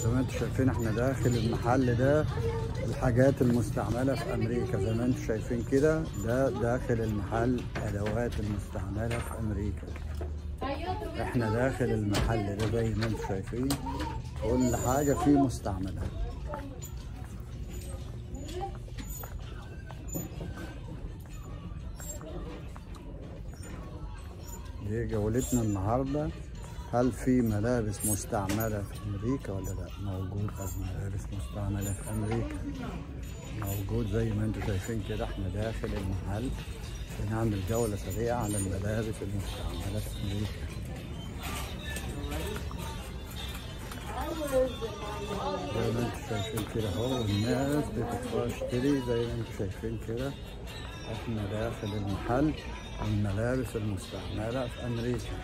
زي ما انتم شايفين احنا داخل المحل ده الحاجات المستعملة في أمريكا زي ما انتم شايفين كده ده داخل المحل أدوات المستعملة في أمريكا احنا داخل المحل ده زي ما انتم شايفين كل حاجة فيه مستعملة دي جولتنا النهارده هل في ملابس مستعملة في أمريكا ولا لا؟ موجود ملابس مستعملة في أمريكا موجود زي ما انتم شايفين كده احنا داخل المحل بنعمل جولة سريعة على الملابس المستعملة في أمريكا زي ما انتم شايفين كده اهو الناس بتشتري زي ما انتم شايفين كده احنا داخل المحل الملابس المستعملة في أمريكا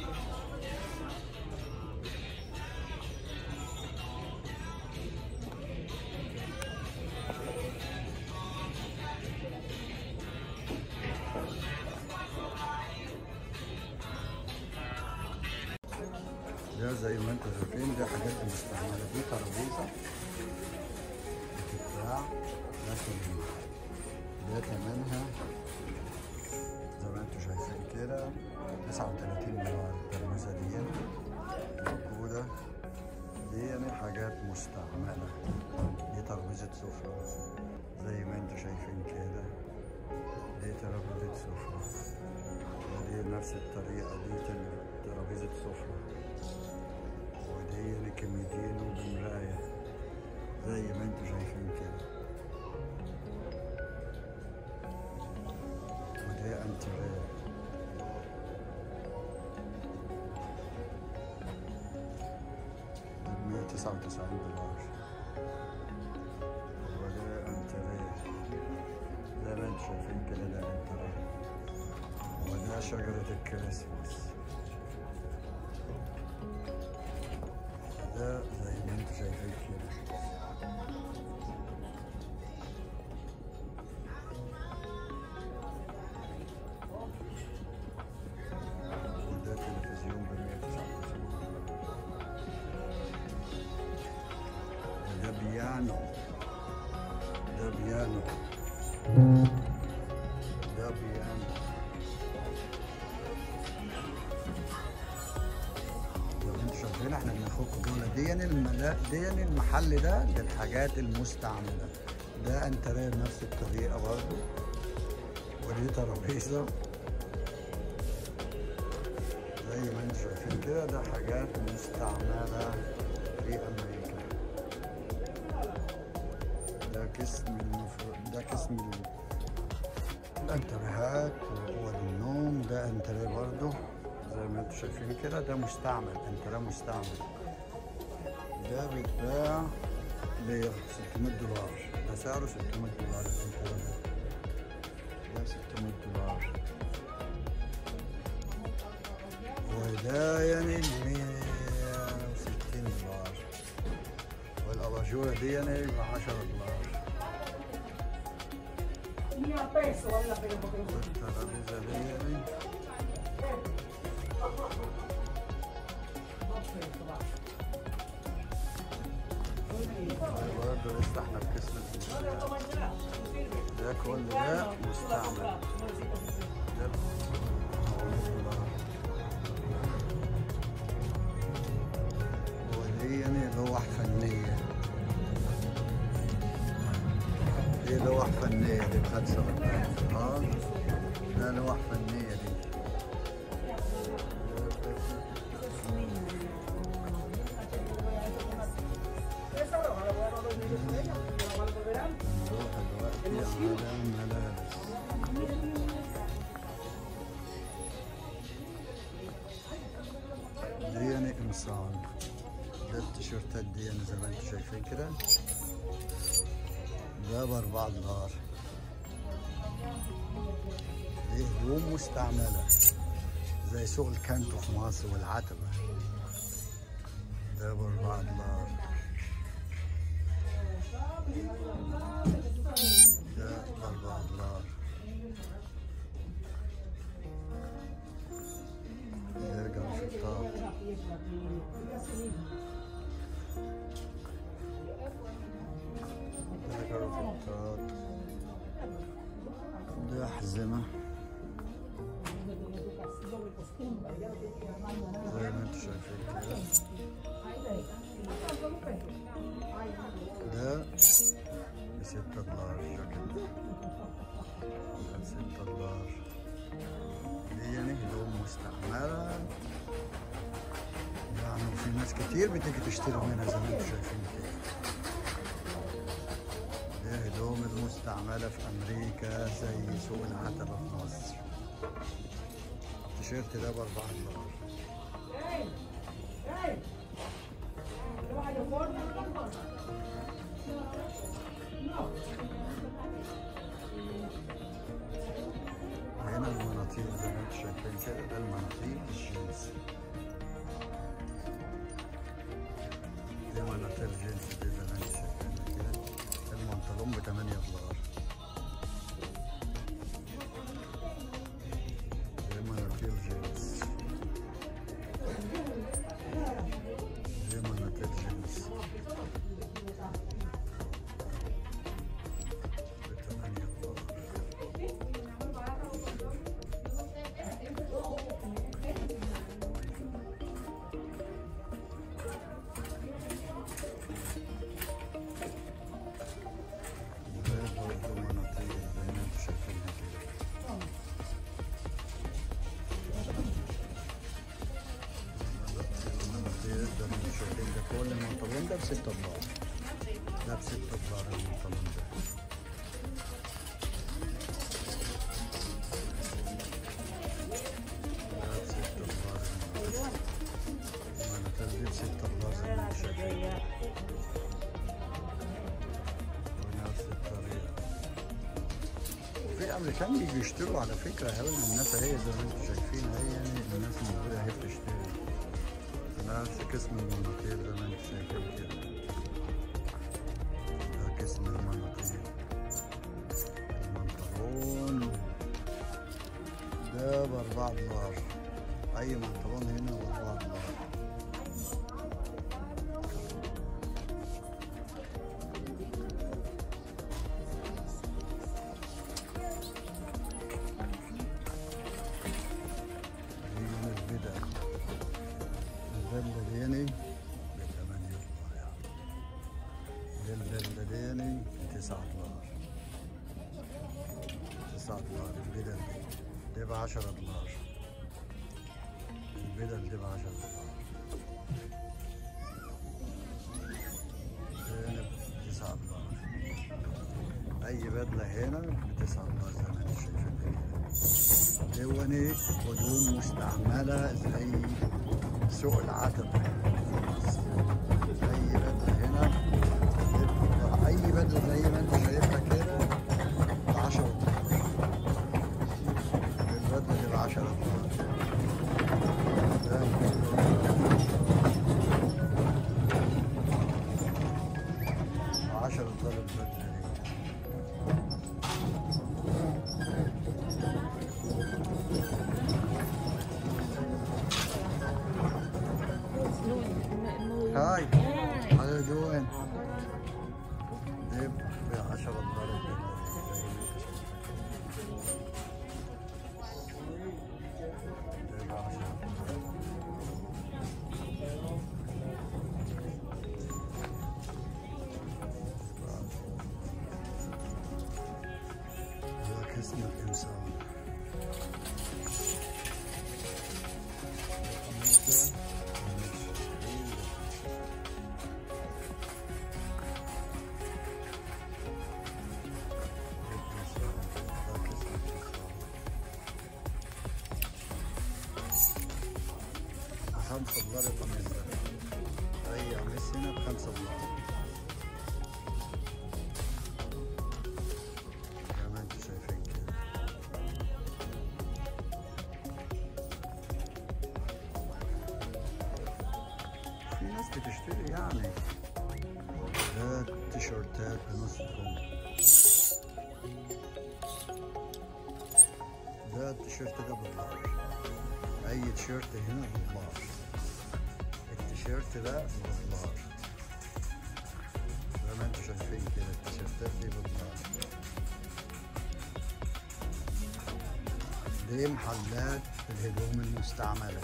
ده زي ما انتم شايفين ده حاجات مستعملة دي ترابيزة بتتباع داخل المحل ده تمنها زي ما انتم شايفين كده 39 دولار الترابيزة دي موجودة دي يعني حاجات مستعملة دي ترابيزة سفرة زي ما انتم شايفين كده دي ترابيزة سفرة ودي نفس الطريقة دي ترابيزة سفرة ودي يعني كميتين وبمراية زي ما انتم شايفين كده ودي انتريه مية تسعة وتسعين دولار وده انتريه زي ما انتم شايفين كده ده انتريه وده شجرة الكريسماس ده زي ما انتم شايفين كده وده تلفزيون ب 199 وده بيانو ده بيانو ده بيانو زي ما انتم شايفين احنا بناخدكم جوله دي الملا... دي المحل ده للحاجات المستعمله ده انتريه بنفس الطريقه برضه ودي ترابيزه زي ما انتم شايفين كده ده حاجات مستعمله في امريكا ده قسم المفروض ده قسم ال- الانتريهات واوض النوم ده انتريه برضه زي ما انتم شايفين كده ده مستعمل انتريه مستعمل ده بيتباع ب 600 دولار ده سعره 600 دولار الانتريه ده ده 600 دولار وده يعني 160 دولار والاباجوره دي يعني ب 10 دولار Mira peso, vale la pena porque no sé. والترابيزه دي يعني برضه لسه احنا في قسم الانتريهات ده كل ده مستعمل ده ودي يعني لوح فنية دي لوح فنية دي بخمسة اه ده لوح فنية دي نروح دلوقتي على الملابس دي يعني قمصان ده التيشيرتات دي يعني زي ما انتم شايفين كده ده بأربعة دولار دي هدوم مستعملة زي سوق الكانتو في مصر والعتبة ده بأربعة دولار ده بأربعة دولار نرجع للشطات ده كرافتات ده أحزمة زي ما انتم شايفين كده ده بستة دولار الجاكيت ده بستة دولار دي يعني هدوم مستعملة يعني وفي ناس كتير بتيجي تشتري منها زي ما انتم شايفين كده ده هدوم المستعملة في أمريكا زي سوق العتبة في مصر التيشيرت ده بأربعة دولار هنا المناطيل زي ما انتم شايفين كده ده المناطيل الجينز دي مناطيل جينز دي زي ما انتم شايفين كده المنطلون ب 8 دولار دي مناطيل جينز دي مناطيل جينز ب 8 دولار ده برضه مناطيل زي ما انتم شايفينها كده المناطيل زي ما انتم شايفين ده كل المنطلون ده بستة دولار ده بستة دولار المنطلون ده ده بستة دولار المناطيل دي بستة دولار زي ما انتم شايفين ونفس الطريقة في امريكان بيجوا يشتروا على فكرة هو الناس هي زي ما انتم شايفين هي يعني الناس موجودة اهي بتشتري نفس قسم المناطيل زي ما انتم شايفين كده ده قسم المناطيل المنطلون ده بأربعة دولار أي منطلون هنا بأربعة دولار دي من البدع البلديني بثمانية دولار دي البلديني بتسعة دولار تسعة دولار البدل دي دي بعشرة دولار البدل دي بعشرة دولار هنا بتسعة دولار أي بدلة هنا بتسعة دولار زي ما انتم شايفين كده دوني هدوم مستعملة زي سوق العتبة أي بدلة هنا بتبقى- أي بدلة زي ما أنت شايفها كده بعشرة دولار البدلة دي بعشرة دولار ده بعشرة دولار البدلة دي هاي how you doing? دي بعشرة دولار البدلة دي زي ما انت شايفها دي بعشرة دولار ده قسم الإنسان خمسة دولار القميص ده أي قميص هنا بخمسة دولار زي ما انتم شايفين كده في ناس بتشتري يعني ده تيشيرتات بنص كم ده التيشيرت ده بدولار أي تيشيرت هنا بدولار التيشيرت ده بدولار زي ما انتم شايفين كده التيشيرتات دي بالدولار دي محلات الهدوم المستعملة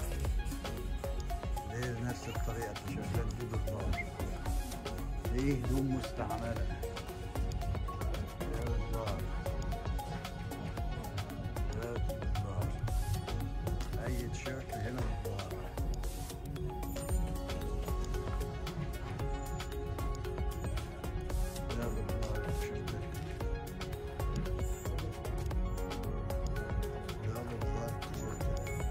دي نفس الطريقة التيشيرتات دي بالدولار دي هدوم مستعملة ده بالدولار ده بالدولار أي تيشيرت هنا بالدولار ده بالدولار التيشيرتات ده بالدولار التيشيرتات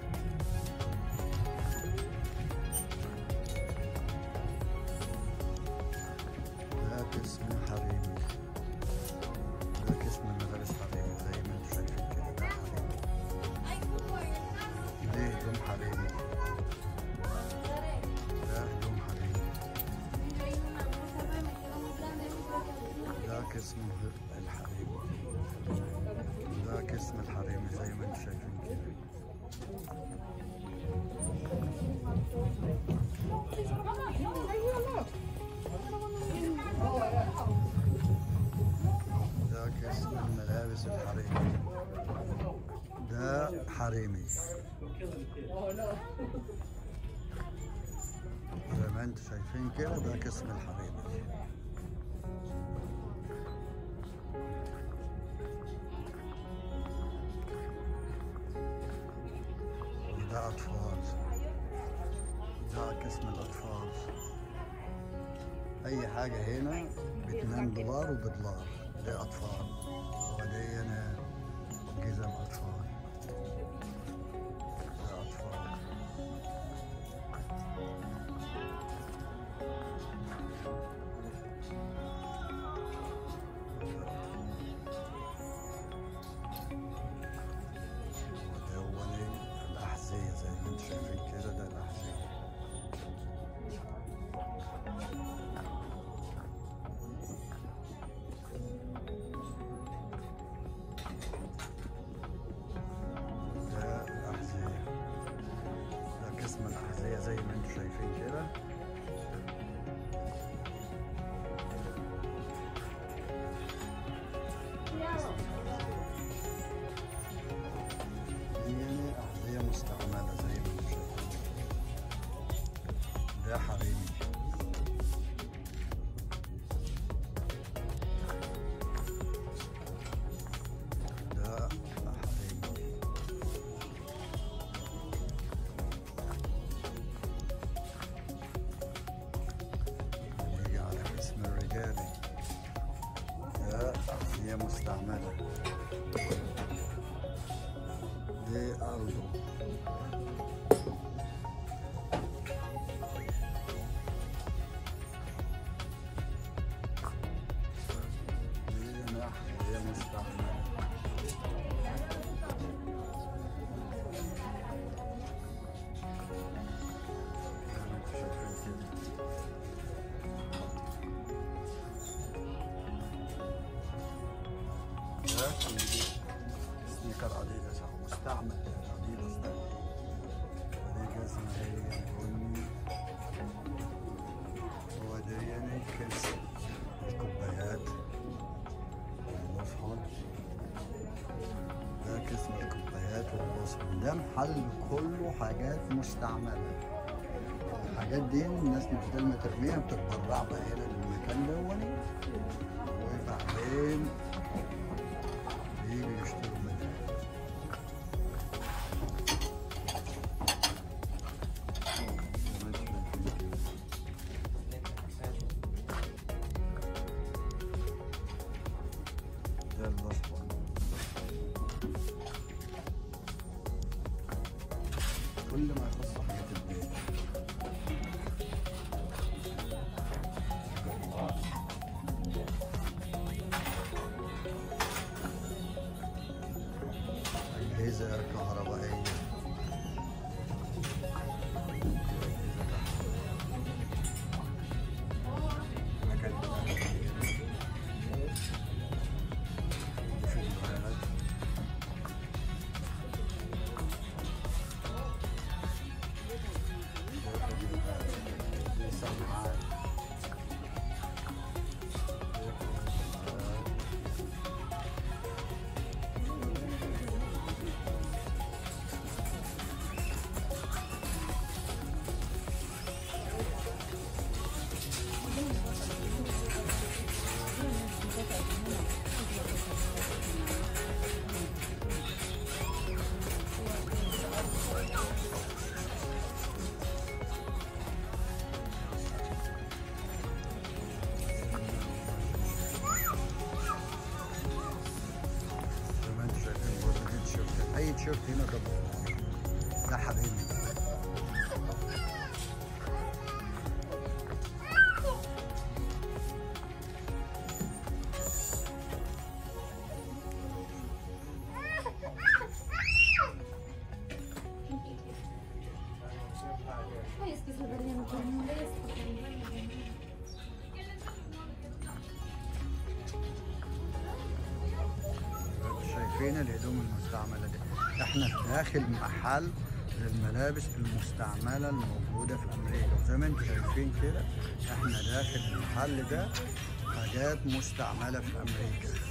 ده قسم حريمي ده قسم ملابس حريمي زي ما انتم شايفين كده ده حريمي ده هدوم حريمي ده هدوم حريمي ده قسم الحريمي ده قسم الحريمي زي ما انتم شايفين كده ده قسم الملابس الحريمي ده حريمي زي ما انتم شايفين كده ده قسم الحريمي وده أطفال ده قسم الأطفال أي حاجة هنا باتنين دولار وبدولار دي أطفال ودي هنا جزم أطفال ده أطفال وده هو الأحذية زي ما انتم شايفين كده ده الأحذية ده الأحذية ده قسم الأحذية زي ما انتم شايفين كده دي يعني أحذية مستعملة زي ما انتم شايفين ده حريمي ده حريمي نيجي على قسم الرجالي ده أحذية مستعملة دي أرضه دي أحذية مستعملة زي ما انتم شايفين كده ده سنيكر اديداس اهو مستعمل اديداس ده ودي جزمة هي بني ودي يعني كيس الكوبايات والمصحن ده قسم الكوبايات والمصحن ده محل كله حاجات مستعملة الحاجات دي الناس مش بدل ما ترميها بتتبرع بقى هنا للمكان ده وبعدين بيجوا يشتروا منها ده الأصفر كل ما يخص حاجات البيت هنا ده ده حبيبي Es que se verían con molestos. شايفين الهدوم المستعملة دي احنا في داخل محل للملابس المستعملة الموجودة في أمريكا وزي ما انتم شايفين كده احنا داخل المحل ده حاجات مستعملة في أمريكا